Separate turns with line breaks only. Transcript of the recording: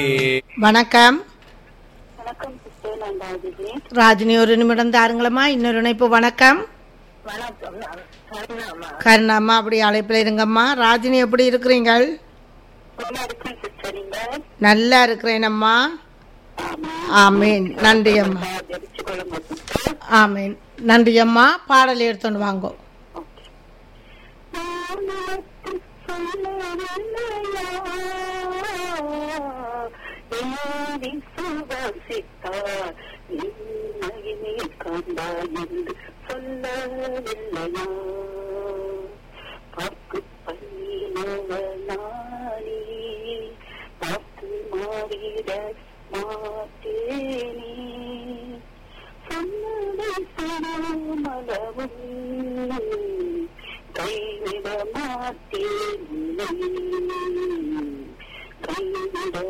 வணக்கம்
வணக்கம் சிஸ்டர் நான் ராஜினி
ராஜினி ஒரு நிமிடம் தாருங்களம்மா இன்னொரு இணைப்பு வணக்கம்
வணக்கம் நான் கருணாமா
கருணாம்மா அப்படி அழைப்பில் இருங்கம்மா ராஜினி எப்படி இருக்கிறீங்கள்
நல்லா இருக்கேன் சிஸ்டர் நீங்க
நல்லா இருக்கிறேனம்மா
ஆமா
ஆமீன் நன்றி அம்மா
தெரிச்சு கொள்ளுங்க சிஸ்டர்
ஆமீன் நன்றி அம்மா பாடல் எடுத்துன்னு வாங்கோ
ஓகே வானத்து சொல்லவில்லையா, ஏறி சுவாசித்தார், நிம்மதியை காண்பாய் என்று சொல்லவில்லையா பார்க்கு பண்ணினவனானே பார்த்து மாறிட மாட்டேனே சொன்னதை செய்யாமலவும் கைவிட மாட்டேன் உன்னை. கைவிட